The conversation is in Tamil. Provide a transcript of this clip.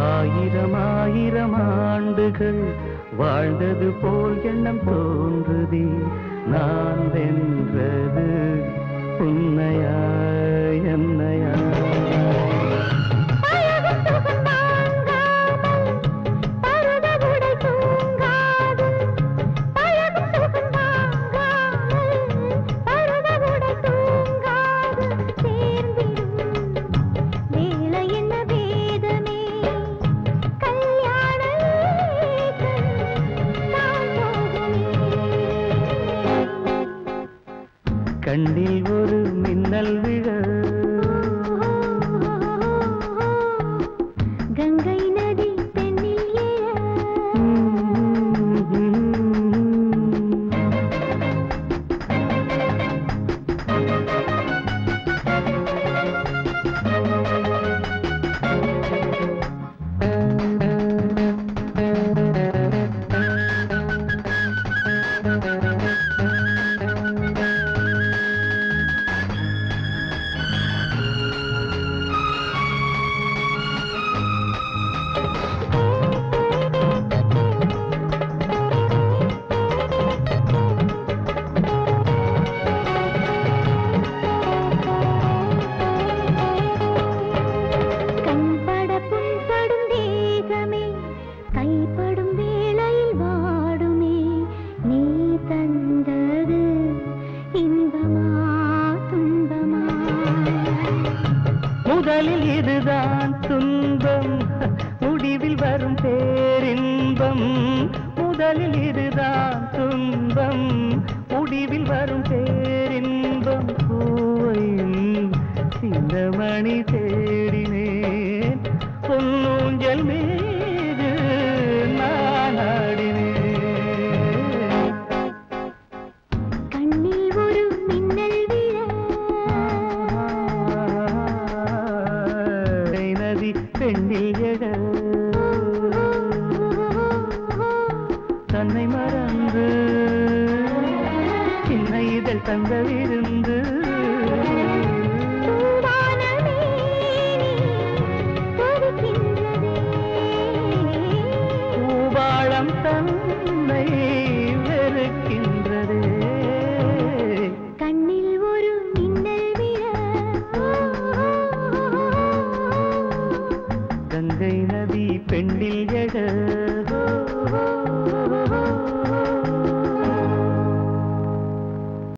ஆயிரம் ஆயிரம் ஆண்டுகள் வாழ்ந்தது போல் எண்ணம் தோன்றுதே நான் வென்றது உன்னையா என்னையா கண்ணில் ஒரு மின்னல் விழ கங்கை நதி பெண்ணில் எழ கண்பட புண்படும் தேகமே கைப்படும் வேளையில் வாடுமே நீ தந்தது இன்பமா துன்பமா முதலில் இதுதான் துன்பம் முடிவில் வரும் பேரின்பம் முதலில் இதுதான் துன்பம் முடிவில் வரும் பேரின்பம் பூவையும் சின்னமணி தேடினேன் பொன்னூஞ்சல் மீது நான் ஆடினேன் கண்ணில் ஒரு மின்னல் விழ நதி பெண்ணில்